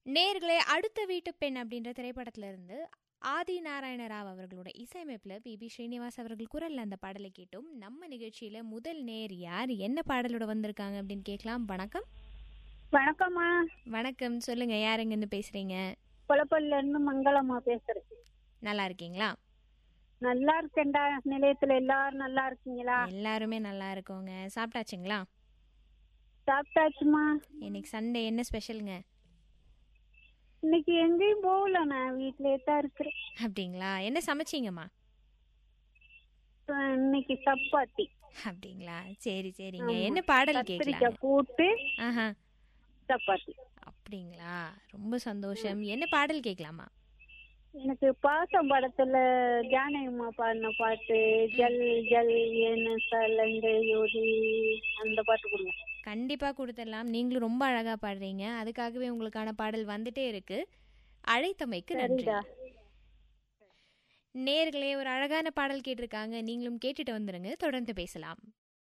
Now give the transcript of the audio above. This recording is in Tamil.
நேர்களே அடுத்த வீட்டு பெண் அப்படின்ற திரைப்படத்துல இருந்து ஆதி நாராயண ராவ் அவர்களோட இசையமைப்பில் பிபி ஸ்ரீனிவாஸ் அவர்கள் குரல்ல அந்த பாடலை கேட்டோம் நம்ம நிகழ்ச்சியில முதல் நேர் யார் என்ன பாடலோட வந்திருக்காங்க அப்படின்னு கேட்கலாம் வணக்கம் வணக்கம்மா வணக்கம் சொல்லுங்க யார் இருந்து பேசுறீங்க குளப்பல்ல இருந்து மங்களம்மா பேசுறேன் நல்லா இருக்கீங்களா நல்லா இருக்கேன்டா நிலையத்துல எல்லாரும் நல்லா இருக்கீங்களா எல்லாருமே நல்லா இருக்கோங்க சாப்பிட்டாச்சுங்களா சாப்பிட்டாச்சுமா இன்னைக்கு சண்டே என்ன ஸ்பெஷலுங்க இன்னைக்கு எங்கேயும் போகல நான் வீட்லயே தான் இருக்கிறேன் அப்படிங்களா என்ன சமைச்சீங்கம்மா அஹ் இன்னைக்கு சப்பாத்தி அப்படிங்களா சரி சரிங்க ஆமா. என்ன பாடல் கத்திரிக்காய் கேட்கலாம் கூட்டு ஆஹா சப்பாத்தி அப்படிங்களா ரொம்ப சந்தோஷம் என்ன பாடல் கேட்கலாமா எனக்கு பாசம் படத்துல ஜானகிம்மா பாடின பாட்டு ஜல் ஜல் ஏன்னு சலங்க யோதி அந்த பாட்டு கொடுங்க கண்டிப்பா கொடுத்துடலாம் நீங்களும் ரொம்ப அழகா பாடுறீங்க அதுக்காகவே உங்களுக்கான பாடல் வந்துட்டே இருக்கு அழைத்தமைக்கு நன்றி சரிடா நேர்களே ஒரு அழகான பாடல் கேட்டிருக்காங்க நீங்களும் கேட்டுட்டு வந்துருங்க தொடர்ந்து பேசலாம்